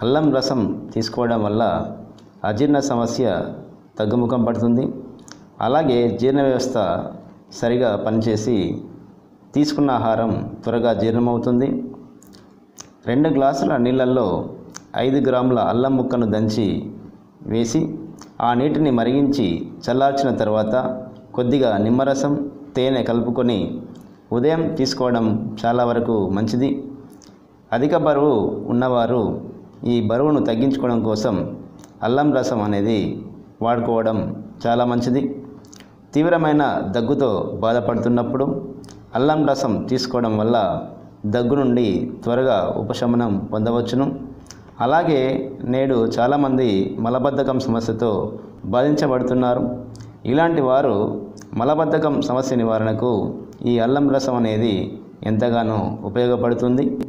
అల్లం రసం తీసుకోవడం వల్ల అజీర్ణ సమస్య తగ్గుముఖం పడుతుంది అలాగే జీర్ణ వ్యవస్థ సరిగా పనిచేసి తీసుకున్న ఆహారం త్వరగా జీర్ణమవుతుంది రెండు గ్లాసుల నీళ్ళల్లో ఐదు గ్రాముల అల్లం ముక్కను దంచి వేసి ఆ నీటిని మరిగించి చల్లార్చిన తర్వాత కొద్దిగా నిమ్మరసం తేనె కలుపుకొని ఉదయం తీసుకోవడం చాలా వరకు మంచిది అధిక బరువు ఉన్నవారు ఈ బరువును తగ్గించుకోవడం కోసం అల్లం రసం అనేది వాడుకోవడం చాలా మంచిది తీవ్రమైన దగ్గుతో బాధపడుతున్నప్పుడు అల్లం రసం తీసుకోవడం వల్ల దగ్గు నుండి త్వరగా ఉపశమనం పొందవచ్చును అలాగే నేడు చాలామంది మలబద్ధకం సమస్యతో బాధించబడుతున్నారు ఇలాంటి వారు మలబద్ధకం సమస్య నివారణకు ఈ అల్లం రసం అనేది ఎంతగానో ఉపయోగపడుతుంది